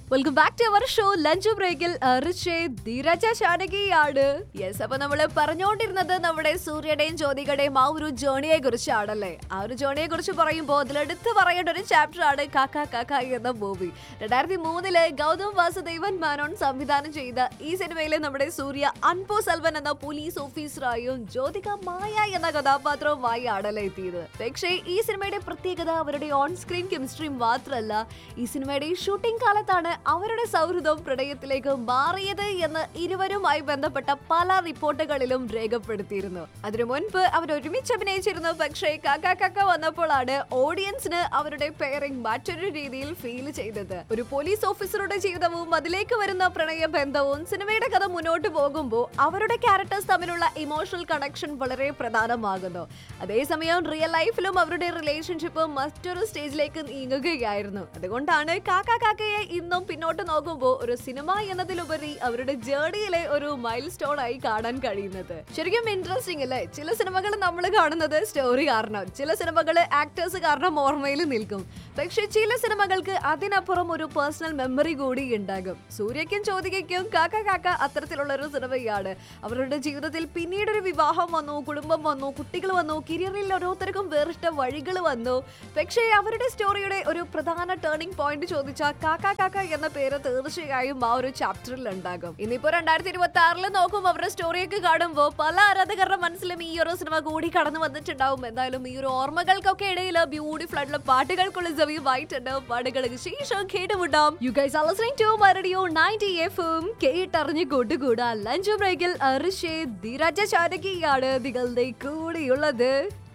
welcome back to our show lunch ബ്രേക്കിൽ ധീരജ ശാനകിയാണ് yes അപ്പൊ നമ്മള് പറഞ്ഞുകൊണ്ടിരുന്നത് നമ്മുടെ സൂര്യയുടെയും ജ്യോതികയുടെയും ആ ഒരു ജേണിയെ കുറിച്ചാണല്ലേ ആ ഒരു ജേണിയെ കുറിച്ച് പറയുമ്പോൾ അതിലെടുത്ത് പറയേണ്ട ഒരു ചാപ്റ്റർ ആണ് കാക്ക കാക്ക എന്ന മൂവി രണ്ടായിരത്തി മൂന്നില് ഗൗതം വാസുദേവൻ മാനോൻ സംവിധാനം ചെയ്ത ഈ സിനിമയിലെ നമ്മുടെ സൂര്യ അൻപോ സെൽവൻ എന്ന പോലീസ് ഓഫീസറായും ജ്യോതിക മായ എന്ന കഥാപാത്രവുമായി ആണല്ലേ എത്തിയത് പക്ഷേ ഈ സിനിമയുടെ പ്രത്യേകത അവരുടെ ഓൺ സ്ക്രീൻ കെമിസ്ട്രി മാത്രമല്ല ഈ സിനിമയുടെ ഷൂട്ടിംഗ് കാലത്താണ് അവരുടെ സൗഹൃദം പ്രണയത്തിലേക്ക് മാറിയത് എന്ന് ഇരുവരുമായി ബന്ധപ്പെട്ട പല റിപ്പോർട്ടുകളിലും രേഖപ്പെടുത്തിയിരുന്നു അതിനു മുൻപ് അവർ ഒരുമിച്ച് അഭിനയിച്ചിരുന്നു പക്ഷേ കാക്ക കാക്ക വന്നപ്പോഴാണ് ഓഡിയൻസിന് അവരുടെ പെയറിംഗ് മറ്റൊരു രീതിയിൽ ഫീൽ ചെയ്തത് ഒരു പോലീസ് ഓഫീസറുടെ ജീവിതവും അതിലേക്ക് വരുന്ന പ്രണയ ബന്ധവും സിനിമയുടെ കഥ മുന്നോട്ട് പോകുമ്പോൾ അവരുടെ ക്യാരക്ടേഴ്സ് തമ്മിലുള്ള ഇമോഷണൽ കണക്ഷൻ വളരെ പ്രധാനമാകുന്നു അതേസമയം റിയൽ ലൈഫിലും അവരുടെ റിലേഷൻഷിപ്പ് മറ്റൊരു സ്റ്റേജിലേക്ക് നീങ്ങുകയായിരുന്നു അതുകൊണ്ടാണ് കാക്ക കാക്കയെ ഇന്നും പിന്നോട്ട് നോക്കുമ്പോൾ ഒരു സിനിമ എന്നതിലുപരി അവരുടെ ജേർണിയിലെ ഒരു മൈൽ സ്റ്റോൺ ആയി കാണാൻ കഴിയുന്നത് ശരിക്കും ഇൻട്രസ്റ്റിംഗ് അല്ലേ ചില സിനിമകൾ നമ്മൾ കാണുന്നത് സ്റ്റോറി കാരണം ചില സിനിമകൾ ആക്ടേഴ്സ് കാരണം ഓർമ്മയിൽ നിൽക്കും പക്ഷെ ചില സിനിമകൾക്ക് അതിനപ്പുറം ഒരു പേഴ്സണൽ മെമ്മറി കൂടി ഉണ്ടാകും സൂര്യയ്ക്കും ചോദിക്കും കാക്ക കാക്ക അത്തരത്തിലുള്ള ഒരു സിനിമയാണ് അവരുടെ ജീവിതത്തിൽ പിന്നീട് ഒരു വിവാഹം വന്നു കുടുംബം വന്നു കുട്ടികൾ വന്നു കരിയറിൽ ഓരോരുത്തർക്കും വേറിട്ട വഴികൾ വന്നു പക്ഷേ അവരുടെ സ്റ്റോറിയുടെ ഒരു പ്രധാന ടേണിംഗ് പോയിന്റ് ചോദിച്ച കാക്ക കാക്ക എന്ന പേര് തീർച്ചയായും ആ ഒരു ചാപ്റ്ററിൽ ഉണ്ടാകും ഇനിയിപ്പോ രണ്ടായിരത്തി ഇരുപത്തി ആറില് നോക്കുമ്പോൾ അവരുടെ സ്റ്റോറിയൊക്കെ കാണുമ്പോൾ പല ആരാധകരുടെ മനസ്സിലും ഈ ഒരു സിനിമ കൂടി കടന്നു വന്നിട്ടുണ്ടാവും എന്തായാലും ഈ ഒരു ഓർമ്മകൾക്കൊക്കെ ഇടയിൽ ബ്യൂട്ടിഫുൾ ആയിട്ടുള്ള പാട്ടുകൾക്കുള്ള ജവിയുമായിട്ടുണ്ട് പാട്ടുകൾക്ക് ശേഷം കേട്ടുമുട്ടാം you guys are listening to radio 90 എഫും കേട്ടറിഞ്ഞ് കൊണ്ടുകൂടാ ലഞ്ച് ബ്രേക്കിൽ അർഷേ ധീരജ ചാരകിയാണ് നിങ്ങളുടെ കൂടെയുള്ളത്